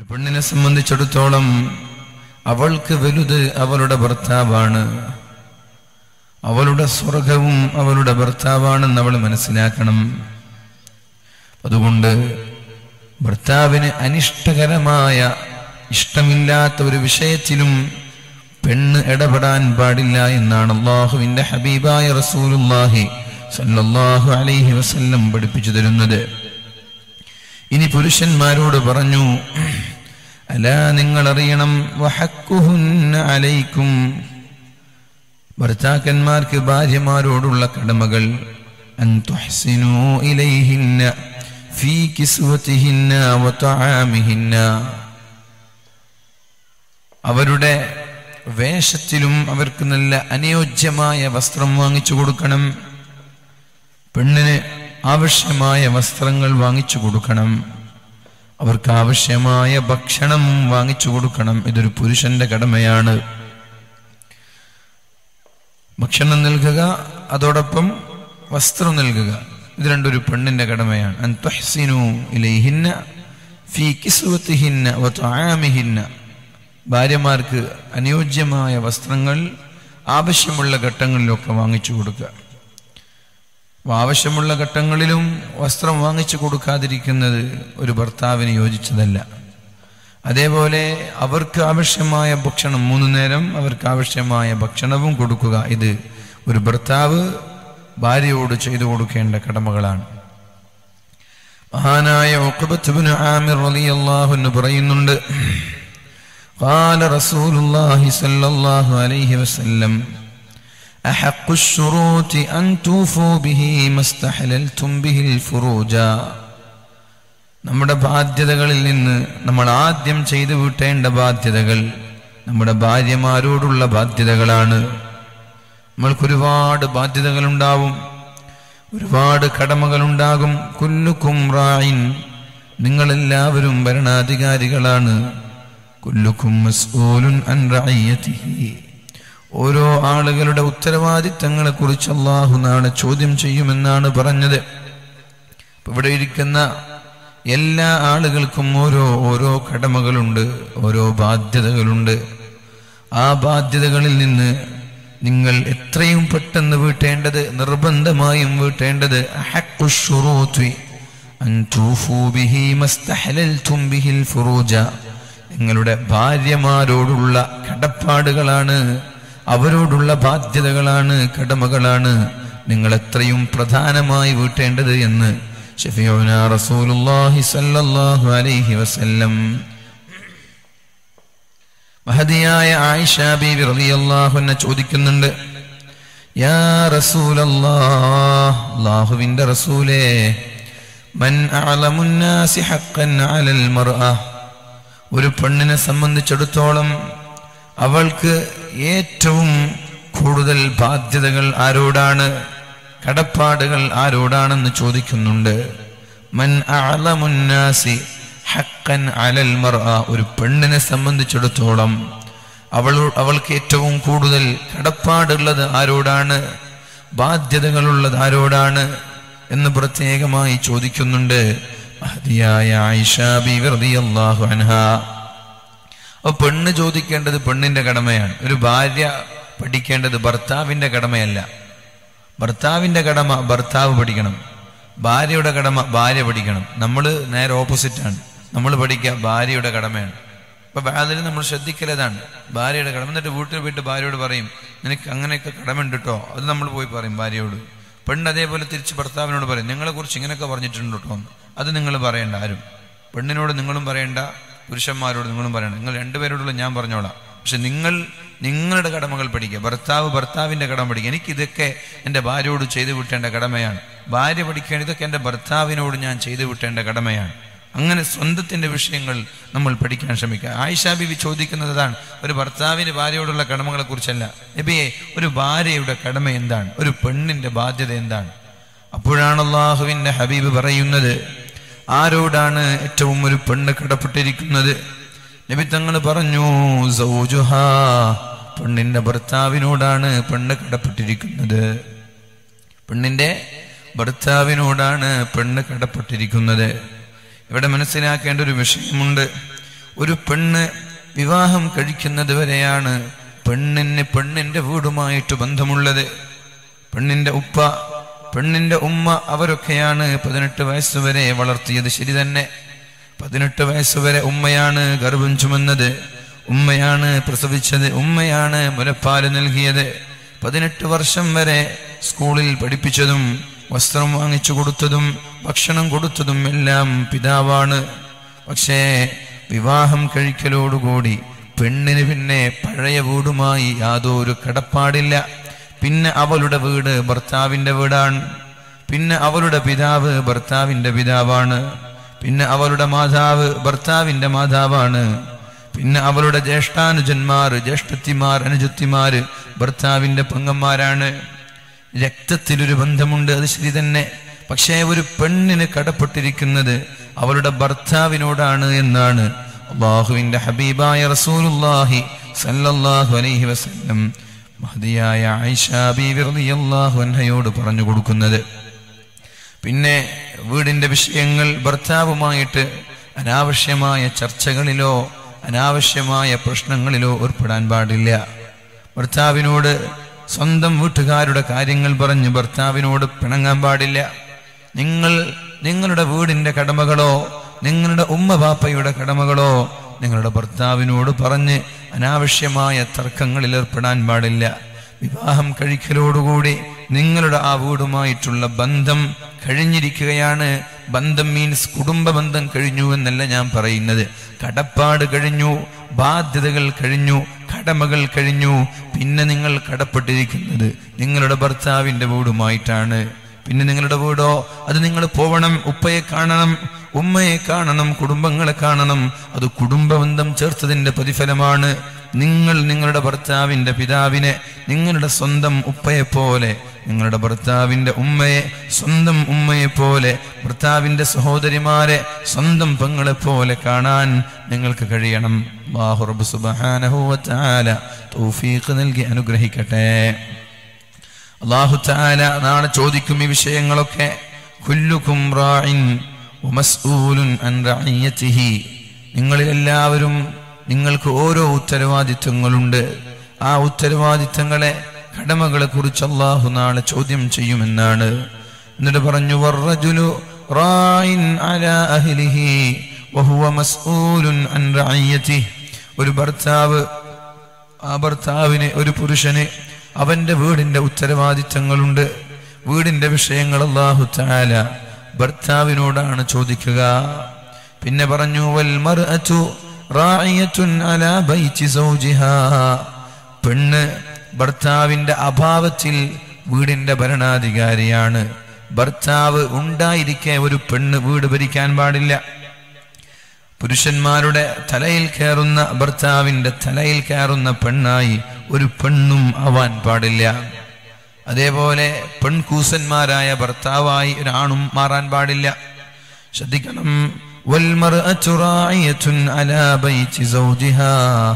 ഒരു പെണ്ണിനെ സംബന്ധിച്ചിടത്തോളം അവൾക്ക് വലുത് അവളുടെ ഭർത്താവാണ് അവളുടെ സ്വർഗവും അവളുടെ ഭർത്താവാണെന്ന് അവൾ മനസ്സിലാക്കണം അതുകൊണ്ട് ഭർത്താവിന് അനിഷ്ടകരമായ ഇഷ്ടമില്ലാത്ത ഒരു വിഷയത്തിലും പെണ്ണ് ഇടപെടാൻ പാടില്ല എന്നാണ് അള്ളാഹുവിന്റെ ഹബീബായ റസൂലുല്ലാഹി സല്ലല്ലാഹു അലൈഹി വസല്ലം പഠിപ്പിച്ചു തരുന്നത് ഇനി പുരുഷന്മാരോട് പറഞ്ഞു അല നിങ്ങൾ അറിയണം വഹക്കുഹുന്ന അലൈക്കും ഭർത്താക്കന്മാർക്ക് ഭാര്യമാരോടുള്ള കടമകൾ അൻ തുഹ്സിനു ഇലൈഹിന്ന ഫീ കിസ്വതിഹിന്ന വതആമിഹിന്ന അവരുടെ വേഷത്തിലും അവർക്ക് നല്ല അനുയോജ്യമായ വസ്ത്രം വാങ്ങിച്ചു കൊടുക്കണം പെണ്ണിന് ആവശ്യമായ വസ്ത്രങ്ങൾ വാങ്ങിച്ചു കൊടുക്കണം അവർക്ക് ആവശ്യമായ ഭക്ഷണം വാങ്ങിച്ചു കൊടുക്കണം ഇതൊരു പുരുഷന്റെ കടമയാണ് ഭക്ഷണം നൽകുക അതോടൊപ്പം വസ്ത്രം നൽകുക ഇത് രണ്ടൊരു പെണ്ണിന്റെ കടമയാണ് അൻ തുഹ്സിനു ഇലൈഹിന്ന ഫീ കിസ്വത്തിഹിന്ന വതആമിഹിന്ന ഭാര്യമാർക്ക് അനുയോജ്യമായ വസ്ത്രങ്ങൾ ആവശ്യമുള്ള ഘട്ടങ്ങളിലൊക്കെ വാങ്ങിച്ചു കൊടുക്കുക അപ്പൊ ആവശ്യമുള്ള ഘട്ടങ്ങളിലും വസ്ത്രം വാങ്ങിച്ചു കൊടുക്കാതിരിക്കുന്നത് ഒരു ഭർത്താവിന് യോജിച്ചതല്ല അതേപോലെ അവർക്ക് ആവശ്യമായ ഭക്ഷണം മൂന്നു നേരം അവർക്ക് ആവശ്യമായ ഭക്ഷണവും കൊടുക്കുക ഇത് ഒരു ഭർത്താവ് ഭാര്യയോട് ചെയ്തു കൊടുക്കേണ്ട കടമകളാണ് മഹാനായ ഉഖബത്തുബ്നു ആമിർ റളിയല്ലാഹു അൻഹു പറയുന്നുണ്ട് قال رسول الله صلى الله عليه وسلم أحق الشروط أن توفوا به ما استحللتم به الفروج നമ്മുടെ ബാധ്യതകളിൽ നിന്ന് നമ്മൾ ആദ്യം ചെയ്തു വിട്ടേണ്ട ബാധ്യതകൾ നമ്മുടെ ഭാര്യമാരോടുള്ള ബാധ്യതകളാണ് നമ്മൾക്കൊരുപാട് ബാധ്യതകളുണ്ടാവും ഒരുപാട് കടമകളുണ്ടാകും കുല്ലുക്കും റായിൻ നിങ്ങളെല്ലാവരും ഭരണാധികാരികളാണ് കുല്ലുക്കും മസ്ഊലുൻ അൻ റഅയ്യതിഹി ഓരോ ആളുകളുടെ ഉത്തരവാദിത്തങ്ങളെ കുറിച്ച് അള്ളാഹു നാളെ ചോദ്യം ചെയ്യുമെന്നാണ് പറഞ്ഞത് ഇപ്പൊ ഇവിടെ ഇരിക്കുന്ന എല്ലാ ആളുകൾക്കും ഓരോ ഓരോ കടമകളുണ്ട് ഓരോ ബാധ്യതകളുണ്ട് ആ ബാധ്യതകളിൽ നിന്ന് നിങ്ങൾ എത്രയും പെട്ടെന്ന് വീട്ടേണ്ടത് നിർബന്ധമായും വീട്ടേണ്ടത് അഹഖു ശുറൂത്തി അൻ തൂഫൂ ബിഹി മസ്തഹലൽതും ബിഹിൽ ഫുറൂജ നിങ്ങളുടെ ഭാര്യമാരോടുള്ള കടപ്പാടുകളാണ് അവരോടുള്ള ബാധ്യതകളാണ് കടമകളാണ് നിങ്ങൾ എത്രയും പ്രധാനമായി വീട്ടേണ്ടത് എന്ന് ഷഫിയോന റസൂലുള്ളാഹി സല്ലല്ലാഹു അലൈഹി വസല്ലം മഹദിയായ ആയിഷ ബീവി റളിയല്ലാഹു അൻഹ ചോദിക്കുന്നുണ്ട് യാ റസൂലല്ലാഹ് അല്ലാഹുവിൻ്റെ റസൂലേ മൻ അഅലമുൻ നാസി ഹഖ്ഖൻ അലൽ മർഅ ഒരു പെണ്ണിനെ സംബന്ധിച്ചിടത്തോളം അവൾക്ക് ഏറ്റവും കൂടുതൽ ബാധ്യതകൾ ആരോടാണ് കടപ്പാടുകൾ ആരോടാണെന്ന് ചോദിക്കുന്നുണ്ട് മൻ അഅലമുന്നാസി ഹക്കൻ അലൽ മർഅ ഒരു പെണ്ണിനെ സംബന്ധിച്ചിടത്തോളം അവൾ അവൾക്ക് ഏറ്റവും കൂടുതൽ കടപ്പാടുള്ളത് ആരോടാണ് ബാധ്യതകളുള്ളത് ആരോടാണ് എന്ന് പ്രത്യേകമായി ചോദിക്കുന്നുണ്ട് മഹതിയായ ആയിഷ ബീവി റളിയല്ലാഹു അൻഹാ അപ്പൊ പെണ്ണ് ചോദിക്കേണ്ടത് പെണ്ണിന്റെ കടമയാണ് ഒരു ഭാര്യ പഠിക്കേണ്ടത് ഭർത്താവിന്റെ കടമയല്ല ഭർത്താവിന്റെ കടമ ഭർത്താവ് പഠിക്കണം ഭാര്യയുടെ കടമ ഭാര്യ പഠിക്കണം നമ്മൾ നേരെ ഓപ്പോസിറ്റാണ് നമ്മൾ പഠിക്കുക ഭാര്യയുടെ കടമയാണ് അപ്പൊ അതിൽ നമ്മൾ ശ്രദ്ധിക്കലതാണ് ഭാര്യയുടെ കടമ എന്നിട്ട് വീട്ടിൽ പോയിട്ട് ഭാര്യയോട് പറയും നിനക്ക് അങ്ങനെയൊക്കെ കടമുണ്ട് കേട്ടോ അത് നമ്മൾ പോയി പറയും ഭാര്യയോട് പെണ്ണ് അതേപോലെ തിരിച്ച് ഭർത്താവിനോട് പറയും നിങ്ങളെ കുറിച്ച് ഇങ്ങനെയൊക്കെ പറഞ്ഞിട്ടുണ്ട് കേട്ടോ എന്ന്. അത് നിങ്ങൾ പറയണ്ട ആരും പെണ്ണിനോട് നിങ്ങളും പറയണ്ട പുരുഷന്മാരോട് നിങ്ങളും പറയണ്ട നിങ്ങൾ രണ്ടുപേരോടുള്ള ഞാൻ പറഞ്ഞോളാം പക്ഷെ നിങ്ങൾ നിങ്ങളുടെ കടമകൾ പഠിക്കുക ഭർത്താവ് ഭർത്താവിന്റെ കടമ പഠിക്കുക എനിക്കിതൊക്കെ എൻ്റെ ഭാര്യയോട് ചെയ്തു വിട്ടേണ്ട കടമയാണ് ഭാര്യ പഠിക്കേണ്ട ഇതൊക്കെ എൻ്റെ ഭർത്താവിനോട് ഞാൻ ചെയ്തു വിട്ടേണ്ട കടമയാണ് അങ്ങനെ സ്വന്തത്തിന്റെ വിഷയങ്ങൾ നമ്മൾ പഠിക്കാൻ ശ്രമിക്കുക ആയിഷാ ബിബി ചോദിക്കുന്നത് അതാണ് ഒരു ഭർത്താവിന് ഭാര്യയോടുള്ള കടമകളെ കുറിച്ചല്ല നബിയെ ഒരു ഭാര്യയുടെ കടമ എന്താണ് ഒരു പെണ്ണിന്റെ ബാധ്യത എന്താണ് അപ്പോഴാണ് അള്ളാഹുവിന്റെ ഹബീബ് പറയുന്നത് ആരോടാണ് ഏറ്റവും ഒരു പെണ്ണ് കടപ്പെട്ടിരിക്കുന്നത് നബി തങ്ങൾ പറഞ്ഞു സൗജുഹാ പെണ്ണിന്റെ ഭർത്താവിനോടാണ് പെണ്ണ് കടപ്പെട്ടിരിക്കുന്നത് പെണ്ണിന്റെ ഭർത്താവിനോടാണ് പെണ്ണ് കടപ്പെട്ടിരിക്കുന്നത് ഇവിടെ മനസ്സിലാക്കേണ്ട ഒരു വിഷയമുണ്ട് ഒരു പെണ്ണ് വിവാഹം കഴിക്കുന്നത് വരെയാണ് പെണ്ണിന് പെണ്ണിന്റെ വീടുമായിട്ട് ബന്ധമുള്ളത് പെണ്ണിന്റെ ഉപ്പ പെണ്ണിന്റെ ഉമ്മ അവരൊക്കെയാണ് പതിനെട്ട് വയസ്സുവരെ വളർത്തിയത് ശരി തന്നെ പതിനെട്ട് വയസ്സുവരെ ഉമ്മയാണ് ഗർഭം ചുമന്നത് ഉമ്മയാണ് പ്രസവിച്ചത് ഉമ്മയാണ് മുലപ്പാല് നൽകിയത് പതിനെട്ട് വർഷം വരെ സ്കൂളിൽ പഠിപ്പിച്ചതും വസ്ത്രം വാങ്ങിച്ചു കൊടുത്തതും ഭക്ഷണം കൊടുത്തതും എല്ലാം പിതാവാണ് പക്ഷേ വിവാഹം കഴിക്കലോടുകൂടി പെണ്ണിന് പിന്നെ പഴയ വീടുമായി യാതൊരു കടപ്പാടില്ല പിന്നെ അവളുടെ വീട് ഭർത്താവിന്റെ വീടാണ് പിന്നെ അവളുടെ പിതാവ് ഭർത്താവിന്റെ പിതാവാണ് പിന്നെ അവളുടെ മാതാവ് ഭർത്താവിന്റെ മാതാവാണ് പിന്നെ അവളുടെ ജ്യേഷ്ഠാനുജന്മാർ ജ്യേഷ്ഠത്തിമാർ അനുജത്തിമാര് ഭർത്താവിന്റെ പെങ്ങന്മാരാണ് രക്തത്തിലൊരു ബന്ധമുണ്ട് അത് ശരി തന്നെ പക്ഷേ ഒരു പെണ്ണിന് കടപ്പെട്ടിരിക്കുന്നത് അവളുടെ ഭർത്താവിനോടാണ് എന്നാണ് അള്ളാഹുവിന്റെ ഹബീബായ റസൂലുള്ളാഹി സല്ലല്ലാഹു അലൈഹി വസല്ലം മഹദിയായ ആയിഷ ബീവി റളിയല്ലാഹു അൻഹയോട് പറഞ്ഞു കൊടുക്കുന്നത് പിന്നെ വീടിന്റെ വിഷയങ്ങൾ ഭർത്താവുമായിട്ട് അനാവശ്യമായ ചർച്ചകളിലോ അനാവശ്യമായ പ്രശ്നങ്ങളിലോ ഏർപ്പെടാൻ പാടില്ല ഭർത്താവിനോട് സ്വന്തം വീട്ടുകാരുടെ കാര്യങ്ങൾ പറഞ്ഞ് ഭർത്താവിനോട് പിണങ്ങാൻ പാടില്ല നിങ്ങൾ നിങ്ങളുടെ വീടിന്റെ കടമകളോ നിങ്ങളുടെ ഉമ്മ ബാപ്പയുടെ കടമകളോ നിങ്ങളുടെ ഭർത്താവിനോട് പറഞ്ഞ് അനാവശ്യമായ തർക്കങ്ങളിൽ ഏർപ്പെടാൻ പാടില്ല വിവാഹം കഴിക്കലോടുകൂടി നിങ്ങളുടെ ആ വീടുമായിട്ടുള്ള ബന്ധം കഴിഞ്ഞിരിക്കുകയാണ് ബന്ധം മീൻസ് കുടുംബ ബന്ധം കഴിഞ്ഞു എന്നല്ല ഞാൻ പറയുന്നത് കടപ്പാട് കഴിഞ്ഞു ബാധ്യതകൾ കഴിഞ്ഞു കടമകൾ കഴിഞ്ഞു പിന്നെ നിങ്ങൾ കടപ്പെട്ടിരിക്കുന്നത് നിങ്ങളുടെ ഭർത്താവിന്റെ വീടുമായിട്ടാണ് പിന്നെ നിങ്ങളുടെ വീടോ അത് നിങ്ങൾ പോവണം ഉപ്പയെ കാണണം ഉമ്മയെ കാണണം കുടുംബങ്ങളെ കാണണം അത് കുടുംബബന്ധം ചേർത്തതിന്റെ പ്രതിഫലമാണ് നിങ്ങൾ നിങ്ങളുടെ ഭർത്താവിന്റെ പിതാവിനെ നിങ്ങളുടെ സ്വന്തം ഉപ്പയെ പോലെ നിങ്ങളുടെ ഭർത്താവിന്റെ ഉമ്മയെ സ്വന്തം ഉമ്മയെ പോലെ ഭർത്താവിന്റെ സഹോദരിമാരെ സ്വന്തം പെങ്ങളെ പോലെ കാണാൻ നിങ്ങൾക്ക് കഴിയണം അല്ലാഹു റബ്ബ് സുബ്ഹാനഹു വ തആല തൗഫീഖ് നൽകി അനുഗ്രഹിക്കട്ടെ അള്ളാഹു താല നാളെ ചോദിക്കും ഈ വിഷയങ്ങളൊക്കെ കുല്ലുക്കും റാഇൻ വമസ്ഊലുൻ അൻ റഅയ്യതിഹി നിങ്ങളിൽ എല്ലാവരും നിങ്ങൾക്ക് ഓരോ ഉത്തരവാദിത്വങ്ങളുണ്ട് ആ ഉത്തരവാദിത്തങ്ങളെ കടമകളെ കുറിച്ച് അള്ളാഹു നാളെ ചോദ്യം ചെയ്യുമെന്നാണ് എന്നിട്ട് പറഞ്ഞു വറജുലു റായിൻ അലാ അഹ്ലിഹി വഹുവ മസ്ഊലുൻ അൻ റഅയ്യതിഹി ഒരു ഭർത്താവ് ആ ഭർത്താവിന് ഒരു പുരുഷന് അവന്റെ വീടിന്റെ ഉത്തരവാദിത്തങ്ങളുണ്ട് വീടിന്റെ വിഷയങ്ങൾ അള്ളാഹു താല ഭർത്താവിനോടാണ് ചോദിക്കുക പിന്നെ പറഞ്ഞു വൽ മർഅതു റാഇയത്തുൻ അലാ ബൈതി സൗജിഹാ പെണ്ണ് ഭർത്താവിന്റെ അഭാവത്തിൽ വീടിന്റെ ഭരണാധികാരിയാണ് ഭർത്താവ് ഉണ്ടായിരിക്കെ ഒരു പെണ്ണ് വീട് ഭരിക്കാൻ പാടില്ല പുരുഷന്മാരുടെ തലയിൽ കയറുന്ന ഭർത്താവിന്റെ തലയിൽ കയറുന്ന പെണ്ണായി ഒരു പെണ്ണും ആവാൻ പാടില്ല അതേപോലെ പെൺകൂസന്മാരായ ഭർത്താവായി ഒരാണും മാറാൻ പാടില്ല ശ്രദ്ധിക്കണം വൽമർഅതു റാഇയത്തുൻ അലാ ബൈതി സൗജിഹാ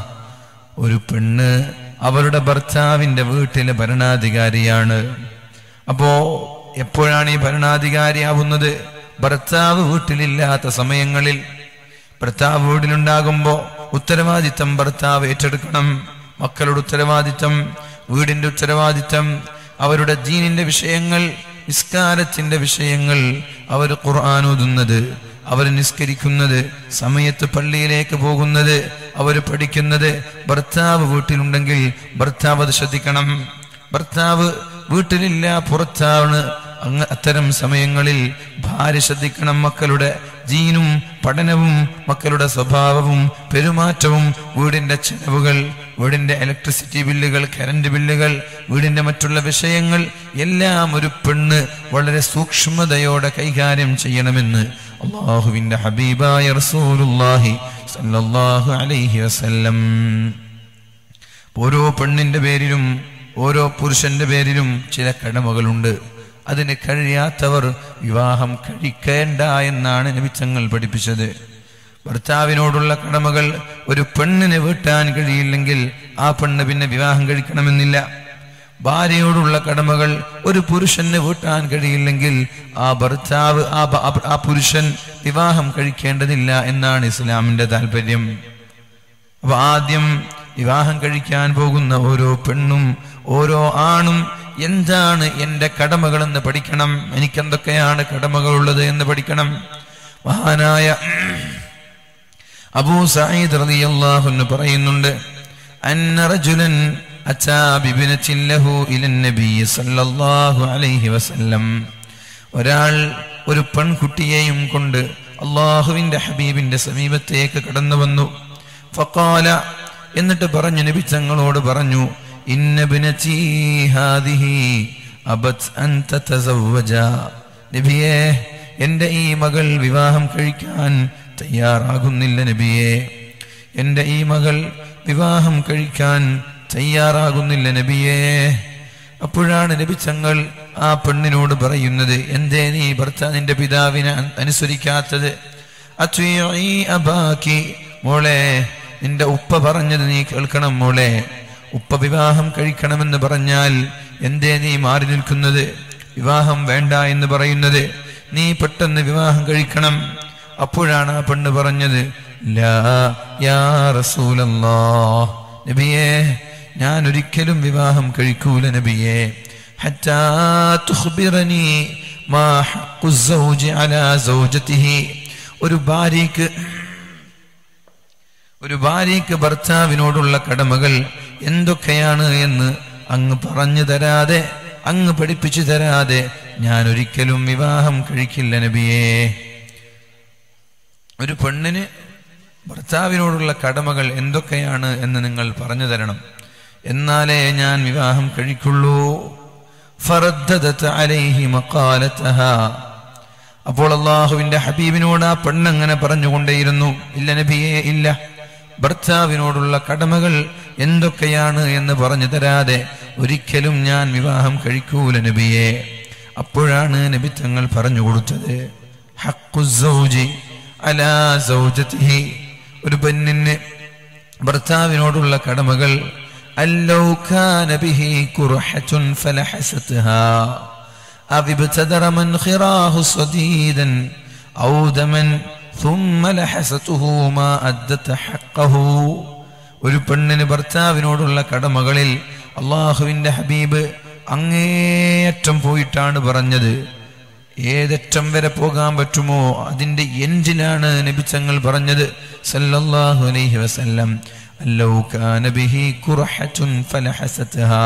ഒരു പെണ്ണ് അവരുടെ ഭർത്താവിന്റെ വീട്ടിലെ ഭരണാധികാരിയാണ് അപ്പോ എപ്പോഴാണ് ഈ ഭരണാധികാരിയാവുന്നത് ഭർത്താവ് വീട്ടിലില്ലാത്ത സമയങ്ങളിൽ ഭർത്താവ് വീടിലുണ്ടാകുമ്പോ ഉത്തരവാദിത്തം ഭർത്താവ് ഏറ്റെടുക്കണം മക്കളുടെ ഉത്തരവാദിത്തം വീടിന്റെ ഉത്തരവാദിത്തം അവരുടെ ദീനിന്റെ വിഷയങ്ങൾ നിസ്കാരത്തിന്റെ വിഷയങ്ങൾ അവർ ഖുർആൻ ഓതുന്നത് അവർ നിസ്കരിക്കുന്നത് സമയത്ത് പള്ളിയിലേക്ക് പോകുന്നത് അവർ പഠിക്കുന്നത് ഭർത്താവ് വീട്ടിലുണ്ടെങ്കിൽ ഭർത്താവ് അത് ശ്രദ്ധിക്കണം ഭർത്താവ് വീട്ടിലില്ല പുറത്താണ് അങ്ങ് അത്തരം സമയങ്ങളിൽ ഭാര്യ ശ്രദ്ധിക്കണം മക്കളുടെ ജീനും പഠനവും മക്കളുടെ സ്വഭാവവും പെരുമാറ്റവും വീടിന്റെ ചെലവുകൾ വീടിന്റെ ഇലക്ട്രിസിറ്റി ബില്ലുകൾ കറണ്ട് ബില്ലുകൾ വീടിന്റെ മറ്റുള്ള വിഷയങ്ങൾ എല്ലാം ഒരു പെണ്ണ് വളരെ സൂക്ഷ്മതയോടെ കൈകാര്യം ചെയ്യണമെന്ന് അള്ളാഹുവിന്റെ ഹബീബായ റസൂലുള്ളാഹി സല്ലല്ലാഹു അലൈഹി വസല്ലം ഓരോ പെണ്ണിന്റെ പേരിലും ഓരോ പുരുഷന്റെ പേരിലും ചില കടമകളുണ്ട് അതിന് കഴിയാത്തവർ വിവാഹം കഴിക്കേണ്ട എന്നാണ് നബിച്ചങ്ങൾ പഠിപ്പിച്ചത് ഭർത്താവിനോടുള്ള കടമകൾ ഒരു പെണ്ണിന് വീട്ടാൻ കഴിയില്ലെങ്കിൽ ആ പെണ്ണ് പിന്നെ വിവാഹം കഴിക്കണമെന്നില്ല ഭാര്യയോടുള്ള കടമകൾ ഒരു പുരുഷന് വീട്ടാൻ കഴിയില്ലെങ്കിൽ ആ ഭർത്താവ് ആ ഭ- ആ പുരുഷൻ വിവാഹം കഴിക്കേണ്ടതില്ല എന്നാണ് ഇസ്ലാമിന്റെ താല്പര്യം അപ്പൊ ആദ്യം വിവാഹം കഴിക്കാൻ പോകുന്ന ഓരോ പെണ്ണും ഓരോ ആണും എന്താണ് എൻ്റെ കടമകളെന്ന് പഠിക്കണം എനിക്കെന്തൊക്കെയാണ് കടമകളുള്ളത് എന്ന് പഠിക്കണം മഹാനായ അബൂ സഈദ് റളിയല്ലാഹു അൻഹു പറയുന്നുണ്ട് അന്ന റജുലൻ അതാ ബിബിനത്തിൻ ലഹു ഇലൻ നബി സല്ലല്ലാഹു അലൈഹി വസല്ലം ഒരാൾ ഒരു പെൺകുട്ടിയെയും കൊണ്ട് അള്ളാഹുവിന്റെ ഹബീബിന്റെ സമീപത്തേക്ക് കടന്നു വന്നു ഫഖാല എന്നിട്ട് പറഞ്ഞു നബി തങ്ങളോട് പറഞ്ഞു ഇന്ന ബിനതി ഹാദിഹി അബത് അൻ തതസവ്വജ നബിയേ എൻ്റെ ഈ മകൾ വിവാഹം കഴിക്കാൻ തയ്യാറാകുന്നില്ല നബിയേ എൻ്റെ ഈ മകൾ വിവാഹം കഴിക്കാൻ തയ്യാറാകുന്നില്ല നബിയേ അപ്പോഴാണ് നബിച്ചങ്ങൾ ആ പെണ്ണിനോട് പറയുന്നത് എന്തേ നീ ഭർത്താ നിന്റെ പിതാവിനെ അൻ- അനുസരിക്കാത്തത് അത്വീഇ അബാക്കി മോളെ നിന്റെ ഉപ്പ പറഞ്ഞത് നീ കേൾക്കണം മോളെ ഉപ്പ വിവാഹം കഴിക്കണമെന്ന് പറഞ്ഞാൽ എന്തേ നീ മാറി നിൽക്കുന്നത് വിവാഹം വേണ്ട എന്ന് പറയുന്നത് നീ പെട്ടെന്ന് വിവാഹം കഴിക്കണം അപ്പോഴാണ് ആ പെണ്ണ് പറഞ്ഞത് ലാ യാ റസൂലല്ലാഹ് നബിയേ ഞാൻ ഒരിക്കലും വിവാഹം കഴിക്കൂല നബിയേ ഹത്താ തുഖ്ബിറനി മാ ഹഖ്ഖു സൗജി അലാ സൗജതിഹി ഒരു ഭാര്യയ്ക്ക് ഒരു ഭാര്യയ്ക്ക് ഭർത്താവിനോടുള്ള കടമകൾ എന്തൊക്കെയാണ് എന്ന് അങ്ങ് പറഞ്ഞു തരാതെ അങ്ങ് പഠിപ്പിച്ചു തരാതെ ഞാൻ ഒരിക്കലും വിവാഹം കഴിക്കില്ല നബിയേ ഒരു പെണ്ണിന് ഭർത്താവിനോടുള്ള കടമകൾ എന്തൊക്കെയാണ് എന്ന് നിങ്ങൾ പറഞ്ഞു തരണം എന്നാലേ ഞാൻ വിവാഹം കഴിക്കുള്ളൂ ഫറദ്ദദത് അലൈഹി മഖാലതഹാ അപ്പോൾ അള്ളാഹുവിന്റെ ഹബീബിനോട് ആ പെണ്ണങ്ങനെ പറഞ്ഞുകൊണ്ടേയിരുന്നു ഇല്ല നബിയേ ഇല്ല ഭർത്താവിനോടുള്ള കടമകൾ എന്തൊക്കെയാണ് എന്ന് പറഞ്ഞു തരാതെ ഒരിക്കലും ഞാൻ വിവാഹം കഴിക്കൂല നബിയെ അപ്പോഴാണ് നബി തങ്ങൾ പറഞ്ഞു കൊടുത്തത് ഹഖ്ഖു സൗജി അലാ സൗജതിഹി ഒരു പെണ്ണിന് ഭർത്താവിനോടുള്ള കടമകൾ അല്ലൗ കാന ബിഹി കുർഹത്തുൻ ഫലഹസത്ഹാ أو ابتدر منخراه صديدا أو دما ثم لحسته ما أدت حقه ഒരു പെണ്ണിന് ഭർത്താവിനോടുള്ള കടമകളിൽ അള്ളാഹുവിന്റെ ഹബീബ് അങ്ങേയറ്റം പോയിട്ടാണ് പറഞ്ഞത് ഏതറ്റം വരെ പോകാൻ പറ്റുമോ അതിന്റെ എൻഡിലാണ് നബിച്ചങ്ങൾ പറഞ്ഞത് സല്ലല്ലാഹു അലൈഹി വസല്ലം അല്ലൗ കാന ബിഹി ഖുർഹത്തുൻ ഫലഹസത്ഹാ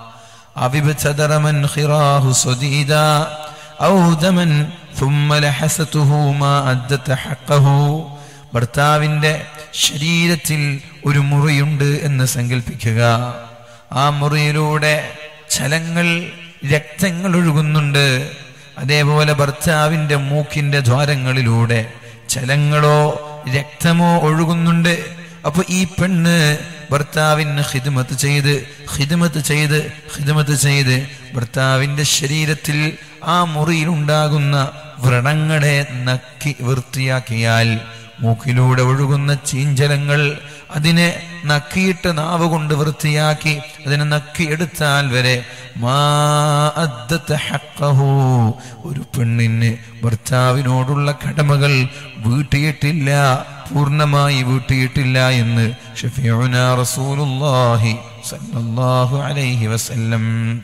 أو ابتدر منخراه صديدا أو دما ثم لحسته ما أدت حقه ഭർത്താവിന്റെ ശരീരത്തിൽ ഒരു മുറിയുണ്ട് എന്ന് സങ്കല്പിക്കുക ആ മുറിയിലൂടെ ചലങ്ങൾ രക്തങ്ങൾ ഒഴുകുന്നുണ്ട് അതേപോലെ ഭർത്താവിന്റെ മൂക്കിന്റെ ദ്വാരങ്ങളിലൂടെ ചലങ്ങളോ രക്തമോ ഒഴുകുന്നുണ്ട് അപ്പൊ ഈ പെണ്ണ് ഭർത്താവിന് ഹിദ്മത്ത് ചെയ്ത് ഹിദ്മത്ത് ചെയ്ത് ഹിദ്മത്ത് ചെയ്ത് ഭർത്താവിന്റെ ശരീരത്തിൽ ആ മുറിയിൽ ഉണ്ടാകുന്ന വ്രണങ്ങളെ നക്കി വൃത്തിയാക്കിയാൽ മൂക്കിലൂടെ ഒഴുകുന്ന ചീഞ്ചലങ്ങൾ അതിനെ നക്കിയിട്ട് നാവ് കൊണ്ട് വൃത്തിയാക്കി അതിനെ നക്കിയെടുത്താൽ വരെ മാ അദ്ദത്ത ഹഖഹു. ഒരു പെണ്ണിന് ഭർത്താവിനോടുള്ള കടമകൾ വീട്ടിയിട്ടില്ല പൂർണ്ണമായി വീട്ടിയിട്ടില്ല എന്ന് ഷഫീഉന റസൂലുള്ളാഹി സ്വല്ലല്ലാഹു അലൈഹി വസല്ലം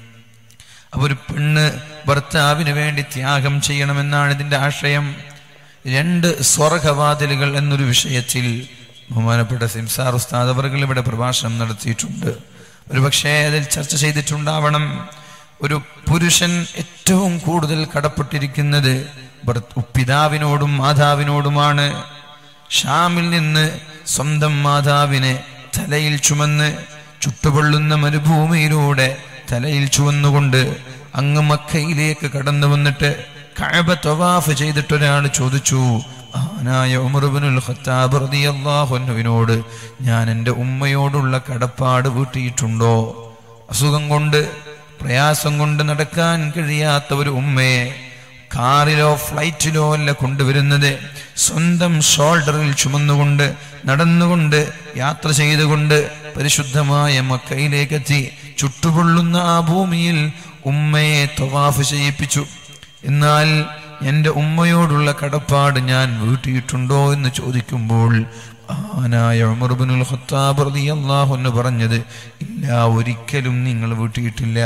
അപ്പൊ ഒരു പെണ്ണ് ഭർത്താവിന് വേണ്ടി ത്യാഗം ചെയ്യണമെന്നാണ് ഇതിന്റെ ആശയം രണ്ട് സ്വർഗവാതിലുകൾ എന്നൊരു വിഷയത്തിൽ ബഹുമാനപ്പെട്ട സിംസാർ ഉസ്താദ് അവർകൾ ഇവിടെ പ്രഭാഷണം നടത്തിയിട്ടുണ്ട് ഒരു പക്ഷേ അതിൽ ചർച്ച ചെയ്തിട്ടുണ്ടാവണം ഒരു പുരുഷൻ ഏറ്റവും കൂടുതൽ കടപ്പെട്ടിരിക്കുന്നത് ഭർത്ത- പിതാവിനോടും മാതാവിനോടുമാണ് ഷാമിൽ നിന്ന് സ്വന്തം മാതാവിനെ തലയിൽ ചുമന്ന് ചുട്ടുപൊള്ളുന്ന മരുഭൂമിയിലൂടെ തലയിൽ ചുവന്നുകൊണ്ട് അങ്ങ് മക്കയിലേക്ക് കടന്നു വന്നിട്ട് കഅബ തവാഫ് ചെയ്തിട്ട് ഒരാൾ ചോദിച്ചു മഹാനായ ഉമർബിനുൽ ഖത്താബ് റളിയല്ലാഹു അൻഹുവിനോട് ഞാൻ എൻ്റെ ഉമ്മയോടുള്ള കടപ്പാട് വീട്ടിയിട്ടുണ്ടോ അസുഖം കൊണ്ട് പ്രയാസം കൊണ്ട് നടക്കാൻ കഴിയാത്ത ഒരു ഉമ്മയെ കാറിലോ ഫ്ലൈറ്റിലോ അല്ല കൊണ്ടുവരുന്നത് സ്വന്തം ഷോൾഡറിൽ ചുമന്നുകൊണ്ട് നടന്നുകൊണ്ട് യാത്ര ചെയ്തുകൊണ്ട് പരിശുദ്ധമായ മക്കയിലേക്കെത്തി ചുട്ടുപൊള്ളുന്ന ആ ഭൂമിയിൽ ഉമ്മയെ തൊവാഫ് ചെയ്യിപ്പിച്ചു എന്നാൽ എൻ്റെ ഉമ്മയോടുള്ള കടപ്പാട് ഞാൻ വീട്ടിയിട്ടുണ്ടോ എന്ന് ചോദിക്കുമ്പോൾ ആനായ ഉമർബിനുൽ ഖത്താബ് റളിയല്ലാഹു അൻഹു പറഞ്ഞത് ഇല്ല ഒരിക്കലും നിങ്ങൾ വീട്ടിയിട്ടില്ല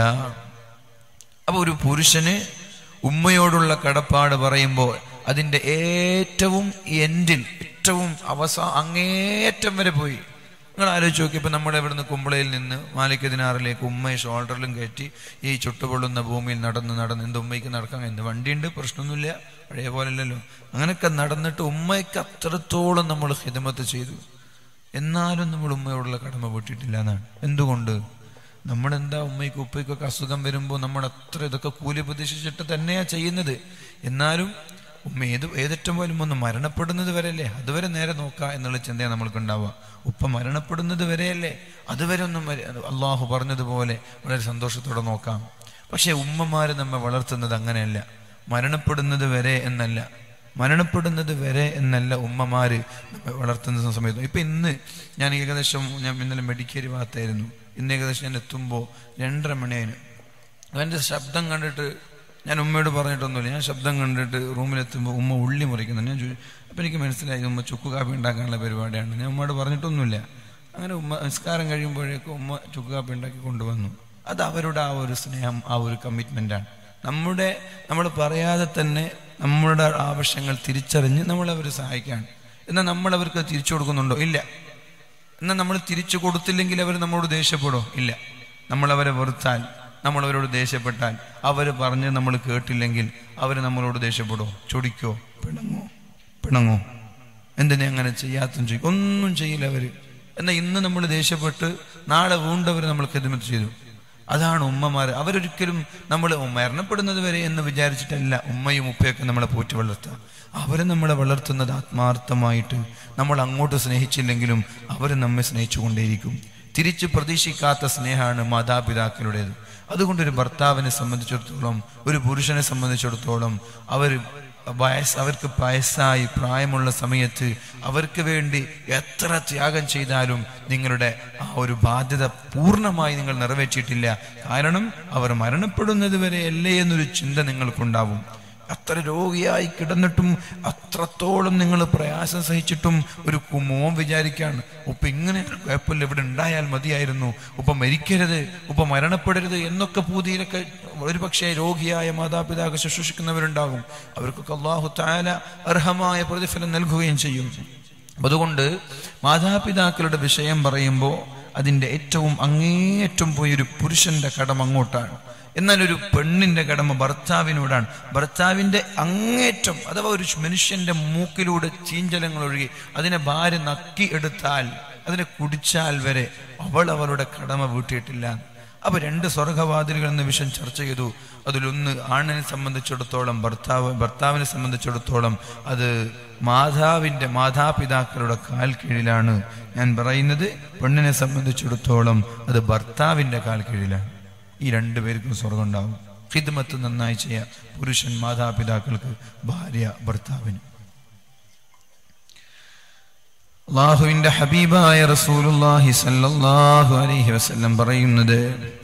അപ്പൊ ഒരു പുരുഷന് ഉമ്മയോടുള്ള കടപ്പാട് പറയുമ്പോൾ അതിന്റെ ഏറ്റവും എൻഡിൽ ഏറ്റവും അവസാ അങ്ങേറ്റം വരെ പോയി നിങ്ങൾ ആലോചിച്ച് നോക്കി ഇപ്പൊ നമ്മുടെ ഇവിടുന്ന് കുമ്പളയിൽ നിന്ന് മാലിക്കതിനാറിലേക്ക് ഉമ്മയെ ഷോൾഡറിലും കയറ്റി ഈ ചുട്ടുപൊള്ളുന്ന ഭൂമിയിൽ നടന്ന് നടന്ന് എന്ത് ഉമ്മയ്ക്ക് നടക്കാൻ എന്ത് വണ്ടിയുണ്ട് പ്രശ്നമൊന്നുമില്ല പഴയ പോലല്ലല്ലോ അങ്ങനെയൊക്കെ നടന്നിട്ട് ഉമ്മയ്ക്ക് അത്രത്തോളം നമ്മൾ ഹിതമത്ത് ചെയ്തു എന്നാലും നമ്മൾ ഉമ്മയോടുള്ള കടമ വീട്ടിട്ടില്ല എന്നാണ് എന്തുകൊണ്ട് നമ്മളെന്താ ഉമ്മയ്ക്ക് ഉപ്പയ്ക്കൊക്കെ അസുഖം വരുമ്പോൾ നമ്മൾ അത്ര ഇതൊക്കെ കൂലി പ്രതീക്ഷിച്ചിട്ട് തന്നെയാ ചെയ്യുന്നത് എന്നാലും ഉമ്മ ഏത് ഏതറ്റം പോലും ഒന്ന് മരണപ്പെടുന്നത് വരെയല്ലേ അതുവരെ നേരെ നോക്കുക എന്നുള്ള ചിന്തയാണ് നമ്മൾക്ക് ഉണ്ടാവുക ഉപ്പ മരണപ്പെടുന്നത് വരെയല്ലേ അതുവരെ ഒന്നും വരെ- അള്ളാഹു പറഞ്ഞതുപോലെ വളരെ സന്തോഷത്തോടെ നോക്കാം പക്ഷെ ഉമ്മമാര് നമ്മെ വളർത്തുന്നത് അങ്ങനെയല്ല മരണപ്പെടുന്നത് വരെ എന്നല്ല മരണപ്പെടുന്നത് വരെ എന്നല്ല ഉമ്മമാര് നമ്മെ വളർത്തുന്ന സമയത്ത് ഇപ്പൊ ഇന്ന് ഞാൻ ഏകദേശം ഞാൻ ഇന്നലെ മെഡിക്കേരി ഭാഗത്തായിരുന്നു ഇന്ന് ഏകദേശം ഞാൻ എത്തുമ്പോൾ രണ്ടര മണിയായിരുന്നു എൻ്റെ ശബ്ദം കണ്ടിട്ട് ഞാൻ ഉമ്മയോട് പറഞ്ഞിട്ടൊന്നുമില്ല ഞാൻ ശബ്ദം കണ്ടിട്ട് റൂമിലെത്തുമ്പോൾ ഉമ്മ ഉള്ളി മുറിക്കുന്നുണ്ട് ഞാൻ ചോദിച്ചു അപ്പം എനിക്ക് മനസ്സിലായി ഉമ്മ ചുക്ക് കാപ്പി ഉണ്ടാക്കാനുള്ള പരിപാടിയാണ് ഞാൻ ഉമ്മയോട് പറഞ്ഞിട്ടൊന്നുമില്ല അങ്ങനെ ഉമ്മ നിസ്കാരം കഴിയുമ്പോഴേക്കും ഉമ്മ ചുക്ക് കാപ്പി ഉണ്ടാക്കി കൊണ്ടുവന്നു അത് അവരുടെ ആ ഒരു സ്നേഹം ആ ഒരു കമ്മിറ്റ്മെൻ്റാണ് നമ്മുടെ നമ്മൾ പറയാതെ തന്നെ നമ്മുടെ ആവശ്യങ്ങൾ തിരിച്ചറിഞ്ഞ് നമ്മളവർ സഹായിക്കുകയാണ് എന്നാൽ നമ്മൾ അവർക്ക് തിരിച്ചു കൊടുക്കുന്നുണ്ടോ ഇല്ല എന്നാൽ നമ്മൾ തിരിച്ചു കൊടുത്തില്ലെങ്കിൽ അവർ നമ്മളോട് ദേഷ്യപ്പെടോ ഇല്ല നമ്മൾ അവരെ വെറുത്താൽ നമ്മൾ അവരോട് ദേഷ്യപ്പെട്ടാൽ അവർ പറഞ്ഞ് നമ്മൾ കേട്ടില്ലെങ്കിൽ അവർ നമ്മളോട് ദേഷ്യപ്പെടോ ചൊടിക്കോ പിണങ്ങോ പിണങ്ങോ എന്തിനാ അങ്ങനെ ചെയ്യാത്തും ചെയ്യും ഒന്നും ചെയ്യില്ല അവര് എന്നാൽ ഇന്ന് നമ്മൾ ദേഷ്യപ്പെട്ട് നാളെ വീണ്ടവർ നമ്മൾ ഖിദ്മത്ത് ചെയ്തു അതാണ് ഉമ്മമാർ അവരൊരിക്കലും നമ്മൾ മരണപ്പെടുന്നത് വരെ എന്ന് വിചാരിച്ചിട്ടല്ല ഉമ്മയും ഉപ്പയൊക്കെ നമ്മളെ പോറ്റി വളർത്തുക അവരെ നമ്മളെ വളർത്തുന്നത് ആത്മാർത്ഥമായിട്ട് നമ്മൾ അങ്ങോട്ട് സ്നേഹിച്ചില്ലെങ്കിലും അവർ നമ്മെ സ്നേഹിച്ചുകൊണ്ടേയിരിക്കും തിരിച്ച് പ്രതീക്ഷിക്കാത്ത സ്നേഹമാണ് മാതാപിതാക്കളുടേത് അതുകൊണ്ട് ഒരു ഭർത്താവിനെ സംബന്ധിച്ചിടത്തോളം ഒരു പുരുഷനെ സംബന്ധിച്ചിടത്തോളം അവർ വയസ്സ് അവർക്ക് വയസ്സായി പ്രായമുള്ള സമയത്ത് അവർക്ക് വേണ്ടി എത്ര ത്യാഗം ചെയ്താലും നിങ്ങളുടെ ആ ഒരു ബാധ്യത പൂർണ്ണമായി നിങ്ങൾ നിറവേറ്റിയിട്ടില്ല കാരണം അവർ മരണപ്പെടുന്നത് വരെ അല്ലേ എന്നൊരു ചിന്ത നിങ്ങൾക്കുണ്ടാവും അത്ര രോഗിയായി കിടന്നിട്ടും അത്രത്തോളം നിങ്ങൾ പ്രയാസം സഹിച്ചിട്ടും ഒരു കുമോൻ വിചാരിക്കാണ് ഉപ്പ ഇങ്ങനെ കുഴപ്പമില്ല ഇവിടെ ഉണ്ടായാൽ മതിയായിരുന്നു ഉപ്പ മരിക്കരുത് ഉപ്പ മരണപ്പെടരുത് എന്നൊക്കെ പൂതിയിലൊക്കെ ഒരുപക്ഷെ രോഗിയായ മാതാപിതാക്കൾ ശുശ്രൂഷിക്കുന്നവരുണ്ടാകും അവർക്കൊക്കെ അള്ളാഹു താല അർഹമായ പ്രതിഫലം നൽകുകയും ചെയ്യും അതുകൊണ്ട് മാതാപിതാക്കളുടെ വിഷയം പറയുമ്പോൾ അതിൻ്റെ ഏറ്റവും അങ്ങേയറ്റം പോയി ഒരു പുരുഷന്റെ കടം അങ്ങോട്ടാണ് എന്നാൽ ഒരു പെണ്ണിന്റെ കടമ ഭർത്താവിനോടാണ് ഭർത്താവിന്റെ അങ്ങേറ്റം അഥവാ ഒരു മനുഷ്യന്റെ മൂക്കിലൂടെ ചീഞ്ചലങ്ങൾ ഒഴുകി അതിനെ ഭാര്യ നക്കി എടുത്താൽ അതിനെ കുടിച്ചാൽ വരെ അവൾ അവളുടെ കടമ വീട്ടിയിട്ടില്ല അപ്പൊ രണ്ട് സ്വർഗവാതിലുകൾ എന്ന വിഷയം ചർച്ച ചെയ്തു അതിലൊന്ന് ആണിനെ സംബന്ധിച്ചിടത്തോളം ഭർത്താവ് ഭർത്താവിനെ സംബന്ധിച്ചിടത്തോളം അത് മാതാവിന്റെ മാതാപിതാക്കളുടെ കാൽ കീഴിലാണ് ഞാൻ പറയുന്നത് പെണ്ണിനെ സംബന്ധിച്ചിടത്തോളം അത് ഭർത്താവിന്റെ കാൽ കീഴിലാണ് ഈ രണ്ടുപേർക്കും സ്വർഗം ഉണ്ടാവും ഹിദ്മത്ത് നന്നായി ചെയ്യാം പുരുഷൻ മാതാപിതാക്കൾക്ക് ഭാര്യ ഭർത്താവിന് അള്ളാഹുവിന്റെ ഹബീബായ റസൂലുള്ളാഹി സല്ലല്ലാഹു അലൈഹി വസല്ലം പറയുന്നത്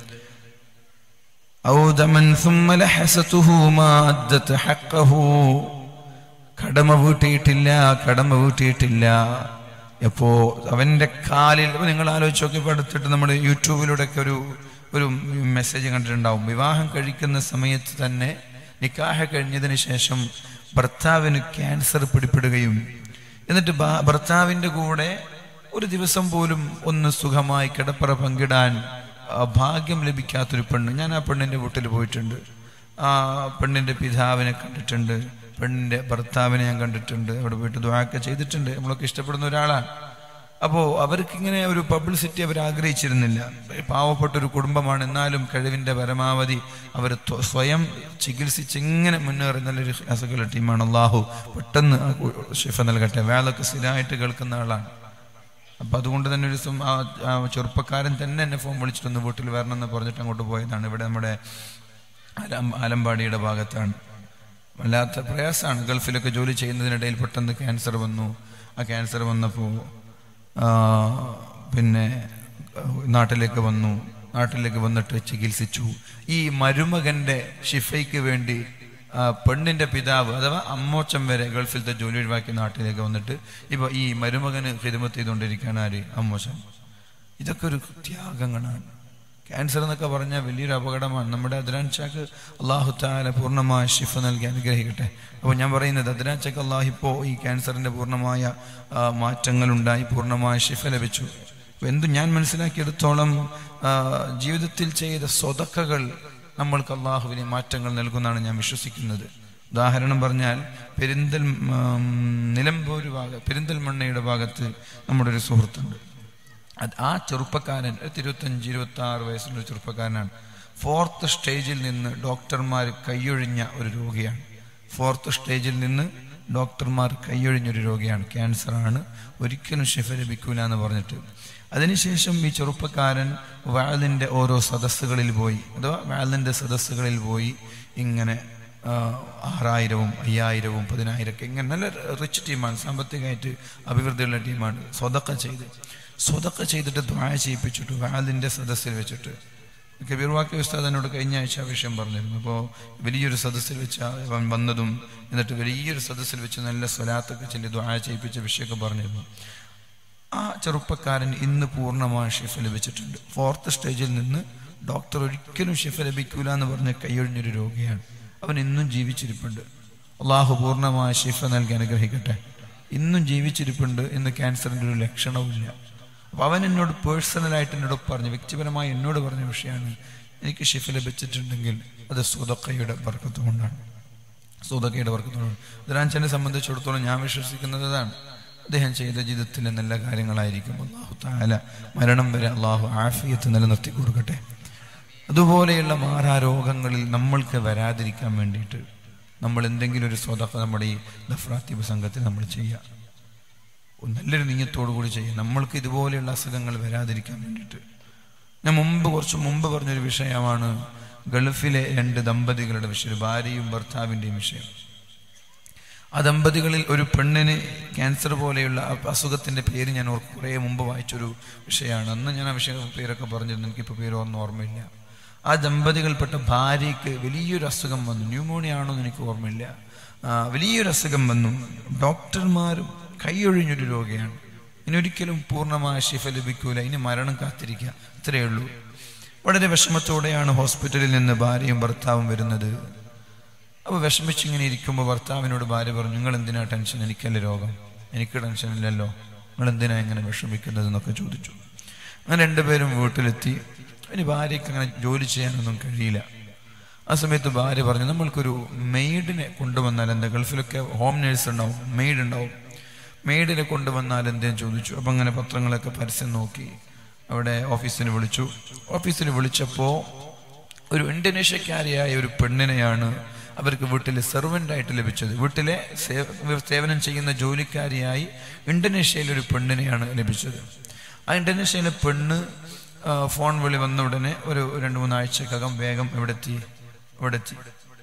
ഔദമൻ ثم لحسته ما أدت حقه കടമ വീട്ടിയിട്ടില്ല കടമ വീട്ടിയിട്ടില്ല എപ്പോ അവന്റെ കാലിൽ ഇപ്പൊ നിങ്ങൾ ആലോചിച്ച് നോക്കിയപ്പോൾ അടുത്തിട്ട് നമ്മൾ യൂട്യൂബിലൂടെയൊക്കെ ഒരു ഒരു മെസ്സേജ് കണ്ടിട്ടുണ്ടാവും വിവാഹം കഴിക്കുന്ന സമയത്ത് തന്നെ നിക്കാഹ കഴിഞ്ഞതിന് ശേഷം ഭർത്താവിന് ക്യാൻസർ പിടിപ്പെടുകയും എന്നിട്ട് ഭാ- ഭർത്താവിന്റെ കൂടെ ഒരു ദിവസം പോലും ഒന്ന് സുഖമായി കിടപ്പറ പങ്കിടാൻ ആ, ഭാഗ്യം ലഭിക്കാത്തൊരു പെണ്ണ് ഞാൻ ആ പെണ്ണിന്റെ വീട്ടിൽ പോയിട്ടുണ്ട് ആ പെണ്ണിന്റെ പിതാവിനെ കണ്ടിട്ടുണ്ട് പെണ്ണിന്റെ ഭർത്താവിനെ ഞാൻ കണ്ടിട്ടുണ്ട് അവിടെ പോയിട്ട് ദ്വാക്ക ചെയ്തിട്ടുണ്ട് നമ്മളൊക്കെ ഇഷ്ടപ്പെടുന്ന ഒരാളാണ് അപ്പോൾ അവർക്ക് ഇങ്ങനെ ഒരു പബ്ലിസിറ്റി അവർ ആഗ്രഹിച്ചിരുന്നില്ല പാവപ്പെട്ട ഒരു കുടുംബമാണ് എന്നാലും കഴിവിന്റെ പരമാവധി അവർ ത്വ- സ്വയം ചികിത്സിച്ച് ഇങ്ങനെ മുന്നേറി നല്ലൊരു അസുഖമുള്ള ടീമാണ് അള്ളാഹു പെട്ടെന്ന് ആ കു- ഷിഫ നൽകട്ടെ വേളൊക്കെ സ്ഥിരമായിട്ട് കേൾക്കുന്ന ആളാണ് അപ്പൊ അതുകൊണ്ട് തന്നെ ഒരു ദിവസം ആ ആ ചെറുപ്പക്കാരൻ തന്നെ എന്നെ ഫോൺ വിളിച്ചിട്ടൊന്ന് വീട്ടിൽ വരണം എന്ന് പറഞ്ഞിട്ട് അങ്ങോട്ട് പോയതാണ് ഇവിടെ നമ്മുടെ ആലം ആലമ്പാടിയുടെ ഭാഗത്താണ് വല്ലാത്ത പ്രയാസമാണ് ഗൾഫിലൊക്കെ ജോലി ചെയ്യുന്നതിനിടയിൽ പെട്ടെന്ന് ക്യാൻസർ വന്നു ആ ക്യാൻസർ വന്നപ്പോൾ പിന്നെ നാട്ടിലേക്ക് വന്നു നാട്ടിലേക്ക് വന്നിട്ട് ചികിത്സിച്ചു ഈ മരുമകന്റെ ഷിഫയ്ക്ക് വേണ്ടി ആ, പെണ്ണിന്റെ പിതാവ് അഥവാ അമ്മോച്ചൻ വരെ ഗൾഫിലത്തെ ജോലി ഒഴിവാക്കി നാട്ടിലേക്ക് വന്നിട്ട് ഇപ്പൊ ഈ മരുമകന് ഹിദമത്ത് ചെയ്തുകൊണ്ടിരിക്കുകയാണ് ആര് അമ്മോച്ചൻ ഇതൊക്കെ ഒരു ത്യാഗങ്ങളാണ് ക്യാൻസർ എന്നൊക്കെ പറഞ്ഞാൽ വലിയൊരു അപകടമാണ് നമ്മുടെ അദ്രാൻ ചാക്ക് അള്ളാഹു താല പൂർണ്ണമായ ഷിഫ നൽകി അനുഗ്രഹിക്കട്ടെ അപ്പോൾ ഞാൻ പറയുന്നത് അദ്രാൻ ചാക്ക് അള്ളാഹു ഇപ്പോൾ ഈ ക്യാൻസറിന്റെ പൂർണ്ണമായ ആ, മാറ്റങ്ങളുണ്ടായി പൂർണ്ണമായ ഷിഫ ലഭിച്ചു അപ്പോൾ എന്ത് ഞാൻ മനസ്സിലാക്കിയെടുത്തോളം ആ, ജീവിതത്തിൽ ചെയ്ത സ്വതക്കകൾ നമ്മൾക്ക് അള്ളാഹുവിനെ മാറ്റങ്ങൾ നൽകുന്നതാണ് ഞാൻ വിശ്വസിക്കുന്നത് ഉദാഹരണം പറഞ്ഞാൽ പെരിന്തൽ ഉം, നിലമ്പൂർ ഭാഗ പെരിന്തൽമണ്ണയുടെ ഭാഗത്ത് നമ്മുടെ ഒരു സുഹൃത്തുണ്ട് അത് ആ ചെറുപ്പക്കാരൻ ഒരു ഇരുപത്തഞ്ച് ഇരുപത്തി ആറ് വയസ്സുള്ള ഒരു ചെറുപ്പക്കാരനാണ് ഫോർത്ത് സ്റ്റേജിൽ നിന്ന് ഡോക്ടർമാർ കൈയൊഴിഞ്ഞ ഒരു രോഗിയാണ് ഫോർത്ത് സ്റ്റേജിൽ നിന്ന് ഡോക്ടർമാർ കൈയൊഴിഞ്ഞ ഒരു രോഗിയാണ് ക്യാൻസറാണ് ഒരിക്കലും ഷിഫ ലഭിക്കൂല എന്ന് പറഞ്ഞിട്ട് അതിനുശേഷം ഈ ചെറുപ്പക്കാരൻ വാലിൻ്റെ ഓരോ സദസ്സുകളിൽ പോയി അഥവാ വാലിൻ്റെ സദസ്സുകളിൽ പോയി ഇങ്ങനെ ആ, ആറായിരവും അയ്യായിരവും പതിനായിരമൊക്കെ ഇങ്ങനെ നല്ല റിച്ച് ടീമാണ് സാമ്പത്തികമായിട്ട് അഭിവൃദ്ധിയുള്ള ടീമാണ് സ്വതക്ക ചെയ്ത് സ്വതക്ക ചെയ്തിട്ട് ദ്വായ ചെയ്യിപ്പിച്ചിട്ട് വാലിൻ്റെ സദസ്സിൽ വെച്ചിട്ട് കബീർ വാക്കി ഉസ്താദ് എന്നോട് കഴിഞ്ഞ ആഴ്ച ആ വിഷയം പറഞ്ഞിരുന്നു അപ്പോൾ വലിയൊരു സദസ്സിൽ വെച്ച് അവൻ വന്നതും എന്നിട്ട് വലിയൊരു സദസ്സിൽ വെച്ച് നല്ല സ്വലാത്തൊക്കെ ചൊല്ലി ദ്വായ ചെയ്യിപ്പിച്ച വിഷയമൊക്കെ പറഞ്ഞിരുന്നു ആ ചെറുപ്പക്കാരൻ ഇന്ന് പൂർണ്ണമായ ഷിഫ ലഭിച്ചിട്ടുണ്ട് ഫോർത്ത് സ്റ്റേജിൽ നിന്ന് ഡോക്ടർ ഒരിക്കലും ഷിഫ ലഭിക്കൂല എന്ന് പറഞ്ഞ് കൈയൊഴിഞ്ഞൊരു രോഗിയാണ് അവൻ ഇന്നും ജീവിച്ചിരിപ്പുണ്ട് അള്ളാഹു പൂർണ്ണമായ ഷിഫ നൽകി അനുഗ്രഹിക്കട്ടെ ഇന്നും ജീവിച്ചിരിപ്പുണ്ട് എന്ന് ക്യാൻസറിന്റെ ഒരു ലക്ഷണവുമില്ല അപ്പൊ അവൻ എന്നോട് പേഴ്സണലായിട്ട് എന്നോട് പറഞ്ഞു വ്യക്തിപരമായി എന്നോട് പറഞ്ഞ വിഷയമാണ് എനിക്ക് ഷിഫ ലഭിച്ചിട്ടുണ്ടെങ്കിൽ അത് സുതക്കയുടെ ബർക്കത്ത് കൊണ്ടാണ് സുതക്കയുടെ ബർക്കത്ത് കൊണ്ടാണ് ദ്രാൻചനെ സംബന്ധിച്ചിടത്തോളം ഞാൻ വിശ്വസിക്കുന്നത് അതാണ് അദ്ദേഹം ചെയ്ത ജീവിതത്തിലെ നല്ല കാര്യങ്ങളായിരിക്കും അള്ളാഹു താല മരണം വരെ അള്ളാഹു ആഫിയത്ത് നിലനിർത്തി കൊടുക്കട്ടെ അതുപോലെയുള്ള മാറാരോഗങ്ങളിൽ നമ്മൾക്ക് വരാതിരിക്കാൻ വേണ്ടിയിട്ട് നമ്മൾ എന്തെങ്കിലും ഒരു സ്വതക്ക നമ്മുടെ ഈ ദഫ്രാത്തീബ് സംഘത്തിൽ നമ്മൾ ചെയ്യുക ഒരു നല്ലൊരു നീയത്തോടു കൂടി ചെയ്യുക നമ്മൾക്ക് ഇതുപോലെയുള്ള അസുഖങ്ങൾ വരാതിരിക്കാൻ വേണ്ടിയിട്ട് ഞാൻ മുമ്പ് കുറച്ച് മുമ്പ് പറഞ്ഞൊരു വിഷയമാണ് ഗൾഫിലെ രണ്ട് ദമ്പതികളുടെ വിഷയം ഒരു ഭാര്യയും ഭർത്താവിൻ്റെയും വിഷയം ആ ദമ്പതികളിൽ ഒരു പെണ്ണിന് ക്യാൻസർ പോലെയുള്ള ആ അസുഖത്തിന്റെ പേര് ഞാൻ ഓർക്ക് കുറേ മുമ്പ് വായിച്ചൊരു വിഷയമാണ് അന്ന് ഞാൻ ആ വിഷയം പേരൊക്കെ പറഞ്ഞിരുന്നു എനിക്കിപ്പോൾ പേര് ഒന്നും ഓർമ്മയില്ല ആ ദമ്പതികൾപ്പെട്ട ഭാര്യയ്ക്ക് വലിയൊരു അസുഖം വന്നു ന്യൂമോണിയ ആണോ എന്ന് എനിക്ക് ഓർമ്മയില്ല ആ, വലിയൊരു അസുഖം വന്നു ഡോക്ടർമാരും കൈയൊഴിഞ്ഞൊരു രോഗിയാണ് ഇനി ഒരിക്കലും പൂർണ്ണമായ ശിഫ ലഭിക്കൂല ഇനി മരണം കാത്തിരിക്കുക ഇത്രയേ ഉള്ളൂ വളരെ വിഷമത്തോടെയാണ് ഹോസ്പിറ്റലിൽ നിന്ന് ഭാര്യയും ഭർത്താവും വരുന്നത് അപ്പോൾ വിഷമിച്ചിങ്ങനെ ഇരിക്കുമ്പോൾ ഭർത്താവിനോട് ഭാര്യ പറഞ്ഞു നിങ്ങൾ എന്തിനാ ടെൻഷൻ എനിക്കല്ലേ രോഗം എനിക്ക് ടെൻഷൻ ഇല്ലല്ലോ നിങ്ങൾ എന്തിനാ ഇങ്ങനെ വിഷമിക്കുന്നത് എന്നൊക്കെ ചോദിച്ചു അങ്ങനെ രണ്ടുപേരും വീട്ടിലെത്തി ഇനി ഭാര്യയ്ക്ക് അങ്ങനെ ജോലി ചെയ്യാനൊന്നും കഴിയില്ല ആ സമയത്ത് ഭാര്യ പറഞ്ഞു നമ്മൾക്കൊരു മെയ്ഡിനെ കൊണ്ടുവന്നാൽ എന്താ ഗൾഫിലൊക്കെ ഹോം നേഴ്സ് ഉണ്ടാവും മെയ്ഡ് ഉണ്ടാവും മെയ്ഡിനെ കൊണ്ടുവന്നാൽ എന്തേലും ചോദിച്ചു അപ്പം അങ്ങനെ പത്രങ്ങളൊക്കെ പരസ്യം നോക്കി അവിടെ ഓഫീസിന് വിളിച്ചു ഓഫീസിൽ വിളിച്ചപ്പോൾ ഒരു ഇന്തോനേഷ്യക്കാരിയായ ഒരു പെണ്ണിനെയാണ് അവർക്ക് വീട്ടിലെ സെർവൻ്റ് ആയിട്ട് ലഭിച്ചത് വീട്ടിലെ സേ- സേവനം ചെയ്യുന്ന ജോലിക്കാരിയായി ഇന്തോനേഷ്യയിലെ ഒരു പെണ്ണിനെയാണ് ലഭിച്ചത് ആ ഇന്തോനേഷ്യയിലെ പെണ്ണ് ആ, ഫോൺ വിളി വന്ന ഉടനെ ഒരു രണ്ട് മൂന്നാഴ്ചക്കകം വേഗം എവിടെ എത്തി ഇവിടെ എത്തി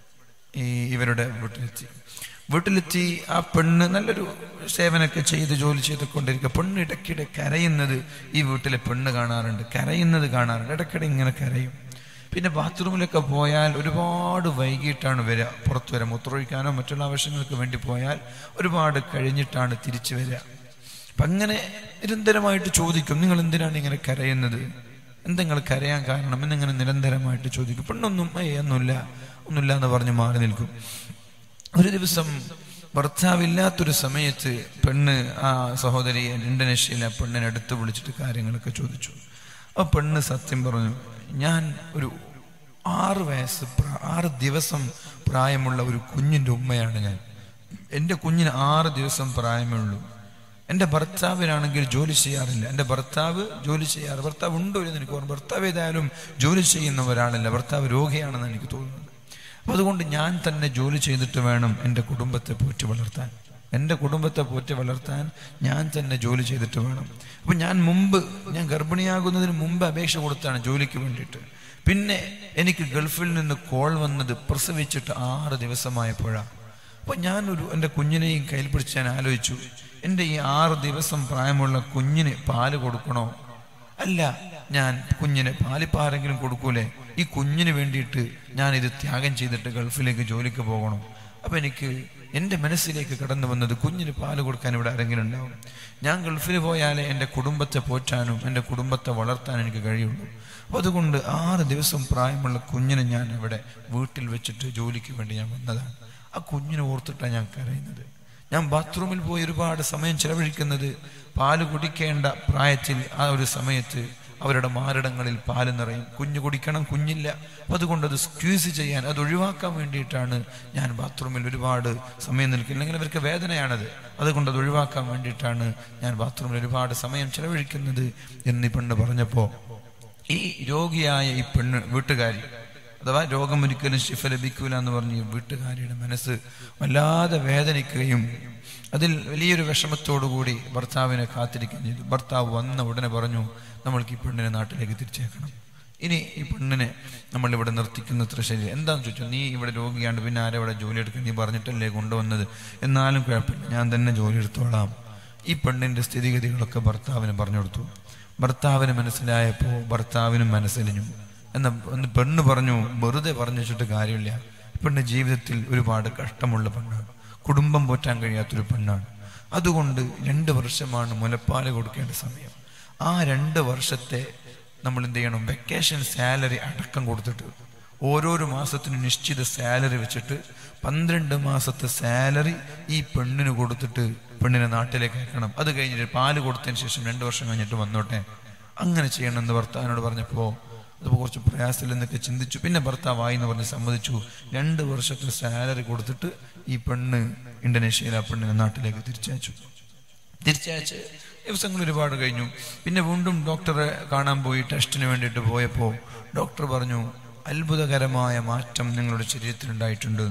ഈ ഇവരുടെ വീട്ടിലെത്തി വീട്ടിലെത്തി ആ പെണ്ണ് നല്ലൊരു സേവനമൊക്കെ ചെയ്ത് ജോലി ചെയ്തുകൊണ്ടിരിക്കുക പെണ്ണ് ഇടയ്ക്കിടെ കരയുന്നത് ഈ വീട്ടിലെ പെണ്ണ് കാണാറുണ്ട് കരയുന്നത് കാണാറുണ്ട് ഇടയ്ക്കിടെ ഇങ്ങനെ കരയും പിന്നെ ബാത്റൂമിലൊക്കെ പോയാൽ ഒരുപാട് വൈകിട്ടാണ് വരിക പുറത്തു വരിക മൂത്രമൊഴിക്കാനോ മറ്റുള്ള ആവശ്യങ്ങൾക്ക് വേണ്ടി പോയാൽ ഒരുപാട് കഴിഞ്ഞിട്ടാണ് തിരിച്ചു വരിക അപ്പം അങ്ങനെ നിരന്തരമായിട്ട് ചോദിക്കും നിങ്ങൾ എന്തിനാണ് ഇങ്ങനെ കരയുന്നത് എന്താ നിങ്ങൾ കരയാൻ കാരണം എന്നിങ്ങനെ നിരന്തരമായിട്ട് ചോദിക്കും പെണ്ണൊന്നും ഏയ് ഒന്നുമില്ല ഒന്നുമില്ല എന്ന് പറഞ്ഞ് മാറി നിൽക്കും ഒരു ദിവസം ഭർത്താവില്ലാത്തൊരു സമയത്ത് പെണ്ണ് ആ സഹോദരി ഇന്തോനേഷ്യയിലെ ആ പെണ്ണിനെ അടുത്ത് വിളിച്ചിട്ട് കാര്യങ്ങളൊക്കെ ചോദിച്ചു ആ പെണ്ണ് സത്യം പറഞ്ഞു ഞാൻ ഒരു ആറ് വയസ്സ് പ്രാ- ആറ് ദിവസം പ്രായമുള്ള ഒരു കുഞ്ഞിൻ്റെ ഉമ്മയാണ് ഞാൻ എൻ്റെ കുഞ്ഞിന് ആറ് ദിവസം പ്രായമേ ഉള്ളൂ എൻ്റെ ഭർത്താവിനാണെങ്കിൽ ജോലി ചെയ്യാറില്ല എൻ്റെ ഭർത്താവ് ജോലി ചെയ്യാറ് ഭർത്താവ് ഉണ്ടോ എന്ന് എനിക്ക് ഓർമ്മ ഭർത്താവ് ഏതായാലും ജോലി ചെയ്യുന്ന ഒരാളല്ല ഭർത്താവ് രോഗിയാണെന്ന് എനിക്ക് തോന്നുന്നത് അപ്പൊ അതുകൊണ്ട് ഞാൻ തന്നെ ജോലി ചെയ്തിട്ട് വേണം എൻ്റെ കുടുംബത്തെ പോറ്റി വളർത്താൻ എൻ്റെ കുടുംബത്തെ പോറ്റി വളർത്താൻ ഞാൻ തന്നെ ജോലി ചെയ്തിട്ട് വേണം അപ്പൊ ഞാൻ മുമ്പ് ഞാൻ ഗർഭിണിയാകുന്നതിന് മുമ്പ് അപേക്ഷ കൊടുത്താണ് ജോലിക്ക് വേണ്ടിയിട്ട് പിന്നെ എനിക്ക് ഗൾഫിൽ നിന്ന് കോൾ വന്നത് പ്രസവിച്ചിട്ട് ആറ് ദിവസമായപ്പോഴാണ് അപ്പൊ ഞാനൊരു എൻ്റെ കുഞ്ഞിനെയും കയ്യിൽ പിടിച്ച് ഞാൻ ആലോചിച്ചു എൻ്റെ ഈ ആറ് ദിവസം പ്രായമുള്ള കുഞ്ഞിന് പാല് കൊടുക്കണോ അല്ല ഞാൻ കുഞ്ഞിന് പാലിപ്പാരെങ്കിലും കൊടുക്കൂലേ ഈ കുഞ്ഞിന് വേണ്ടിയിട്ട് ഞാൻ ഇത് ത്യാഗം ചെയ്തിട്ട് ഗൾഫിലേക്ക് ജോലിക്ക് പോകണം അപ്പൊ എനിക്ക് എൻ്റെ മനസ്സിലേക്ക് കടന്നു വന്നത് കുഞ്ഞിന് പാല് കൊടുക്കാൻ ഇവിടെ ആരെങ്കിലും ഉണ്ടാവും ഞാൻ ഗൾഫിൽ പോയാലേ എൻ്റെ കുടുംബത്തെ പോറ്റാനും എൻ്റെ കുടുംബത്തെ വളർത്താനും എനിക്ക് കഴിയുള്ളൂ അപ്പൊ അതുകൊണ്ട് ആറ് ദിവസം പ്രായമുള്ള കുഞ്ഞിനെ ഞാൻ ഇവിടെ വീട്ടിൽ വെച്ചിട്ട് ജോലിക്ക് വേണ്ടി ഞാൻ വന്നതാണ് ആ കുഞ്ഞിനെ ഓർത്തിട്ടാണ് ഞാൻ കരയുന്നത് ഞാൻ ബാത്റൂമിൽ പോയി ഒരുപാട് സമയം ചെലവഴിക്കുന്നത് പാല് കുടിക്കേണ്ട പ്രായത്തിൽ ആ ഒരു സമയത്ത് അവരുടെ മാരടങ്ങളിൽ പാല് നിറയും കുഞ്ഞു കുടിക്കണം കുഞ്ഞില്ല അപ്പൊ അതുകൊണ്ട് അത് സ്ക്യൂസ് ചെയ്യാൻ അത് ഒഴിവാക്കാൻ വേണ്ടിയിട്ടാണ് ഞാൻ ബാത്റൂമിൽ ഒരുപാട് സമയം നിൽക്കുന്നത് അല്ലെങ്കിൽ അവർക്ക് വേദനയാണത് അതുകൊണ്ട് അത് ഒഴിവാക്കാൻ വേണ്ടിയിട്ടാണ് ഞാൻ ബാത്റൂമിൽ ഒരുപാട് സമയം ചെലവഴിക്കുന്നത് എന്ന് ഈ പെണ്ണ് പറഞ്ഞപ്പോ ഈ രോഗിയായ ഈ പെണ്ണ് വീട്ടുകാരി അഥവാ രോഗം ഒരിക്കലും ശിഫ ലഭിക്കൂല എന്ന് പറഞ്ഞ് ഈ വീട്ടുകാരിയുടെ മനസ്സ് വല്ലാതെ വേദനിക്കുകയും അതിൽ വലിയൊരു വിഷമത്തോടുകൂടി ഭർത്താവിനെ കാത്തിരിക്കുകയും ചെയ്തു ഭർത്താവ് വന്ന ഉടനെ പറഞ്ഞു നമ്മൾക്ക് ഈ പെണ്ണിനെ നാട്ടിലേക്ക് തിരിച്ചേക്കണം ഇനി ഈ പെണ്ണിനെ നമ്മൾ ഇവിടെ നിർത്തിക്കുന്നത്ര ശരി എന്താന്ന് ചോദിച്ചു നീ ഇവിടെ രോഗിയാണ്ട് പിന്നെ ആരെ ഇവിടെ ജോലി എടുക്കാൻ നീ പറഞ്ഞിട്ടല്ലേ കൊണ്ടുവന്നത് എന്നാലും കുഴപ്പമില്ല ഞാൻ തന്നെ ജോലി എടുത്തോളാം ഈ പെണ്ണിന്റെ സ്ഥിതിഗതികളൊക്കെ ഭർത്താവിന് പറഞ്ഞു കൊടുത്തു ഭർത്താവിന് മനസ്സിലായപ്പോൾ ഭർത്താവിനും മനസ്സിലിഞ്ഞു എന്ന ഒന്ന് പെണ്ണ് പറഞ്ഞു വെറുതെ പറഞ്ഞു വെച്ചിട്ട് കാര്യമില്ല പെണ്ണ് ജീവിതത്തിൽ ഒരുപാട് കഷ്ടമുള്ള പെണ്ണാണ് കുടുംബം പോറ്റാൻ കഴിയാത്തൊരു പെണ്ണാണ് അതുകൊണ്ട് രണ്ട് വർഷമാണ് മുലപ്പാല് കൊടുക്കേണ്ട സമയം ആ രണ്ട് വർഷത്തെ നമ്മൾ എന്ത് ചെയ്യണം വെക്കേഷൻ സാലറി അടക്കം കൊടുത്തിട്ട് ഓരോരോ മാസത്തിനും നിശ്ചിത സാലറി വെച്ചിട്ട് പന്ത്രണ്ട് മാസത്തെ സാലറി ഈ പെണ്ണിന് കൊടുത്തിട്ട് പെണ്ണിനെ നാട്ടിലേക്ക് അയക്കണം അത് കഴിഞ്ഞിട്ട് പാല് കൊടുത്തതിന് ശേഷം രണ്ട് വർഷം കഴിഞ്ഞിട്ട് വന്നോട്ടെ അങ്ങനെ ചെയ്യണമെന്ന് ഭർത്താവിനോട് പറഞ്ഞപ്പോൾ അത് കുറച്ച് പ്രയാസത്തിൽ എന്നൊക്കെ ചിന്തിച്ചു പിന്നെ ഭർത്താവായി എന്ന് പറഞ്ഞ് സമ്മതിച്ചു രണ്ട് വർഷത്തെ സാലറി കൊടുത്തിട്ട് ഈ പെണ്ണ് ഇന്തോനേഷ്യയിൽ ആ പെണ്ണിനെ നാട്ടിലേക്ക് തിരിച്ചയച്ചു തിരിച്ചയച്ച് ദിവസങ്ങൾ ഒരുപാട് കഴിഞ്ഞു പിന്നെ വീണ്ടും ഡോക്ടറെ കാണാൻ പോയി ടെസ്റ്റിന് വേണ്ടിയിട്ട് പോയപ്പോൾ ഡോക്ടർ പറഞ്ഞു അത്ഭുതകരമായ മാറ്റം നിങ്ങളുടെ ശരീരത്തിലുണ്ടായിട്ടുണ്ട്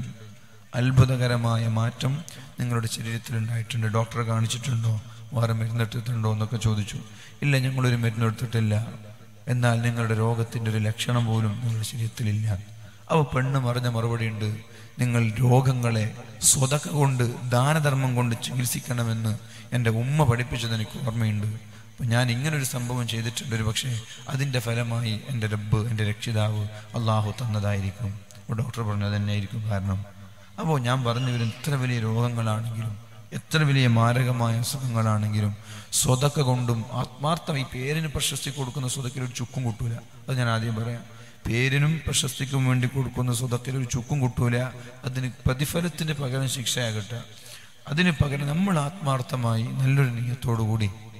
അത്ഭുതകരമായ മാറ്റം നിങ്ങളുടെ ശരീരത്തിലുണ്ടായിട്ടുണ്ട് ഡോക്ടറെ കാണിച്ചിട്ടുണ്ടോ വേറെ മരുന്നെടുത്തിട്ടുണ്ടോ എന്നൊക്കെ ചോദിച്ചു ഇല്ല ഞങ്ങളൊരു മരുന്നെടുത്തിട്ടില്ല എന്നാൽ നിങ്ങളുടെ രോഗത്തിന്റെ ഒരു ലക്ഷണം പോലും നിങ്ങളുടെ ശരീരത്തിലില്ല അവ പെണ്ണ് മറിഞ്ഞ മറുപടി ഉണ്ട് നിങ്ങൾ രോഗങ്ങളെ സ്വതക്ക കൊണ്ട് ദാനധർമ്മം കൊണ്ട് ചികിത്സിക്കണമെന്ന് എൻ്റെ ഉമ്മ പഠിപ്പിച്ചത് എനിക്ക് ഓർമ്മയുണ്ട് അപ്പൊ ഞാൻ ഇങ്ങനൊരു സംഭവം ചെയ്തിട്ടുണ്ട് ഒരു പക്ഷേ അതിൻ്റെ ഫലമായി എൻ്റെ റബ്ബ് എൻ്റെ രക്ഷിതാവ് അള്ളാഹു തന്നതായിരിക്കും അപ്പോൾ ഡോക്ടർ പറഞ്ഞു തന്നെയായിരിക്കും കാരണം അപ്പോൾ ഞാൻ പറഞ്ഞു വരും എത്ര വലിയ രോഗങ്ങളാണെങ്കിലും എത്ര വലിയ മാരകമായ അസുഖങ്ങളാണെങ്കിലും സ്വതക്ക കൊണ്ടും ആത്മാർത്ഥം ഈ പേരിന് പ്രശസ്തി കൊടുക്കുന്ന സ്വതക്കിൽ ഒരു ചുക്കും കിട്ടൂല അത് ഞാൻ ആദ്യം പറയാം പേരിനും പ്രശസ്തിക്കും വേണ്ടി കൊടുക്കുന്ന സ്വതക്കിൽ ഒരു ചുക്കും കിട്ടൂല അതിന് പ്രതിഫലത്തിന് പകരം ശിക്ഷയാകട്ടെ അതിന് പകരം നമ്മൾ ആത്മാർത്ഥമായി നല്ലൊരു നീയത്തോടു കൂടി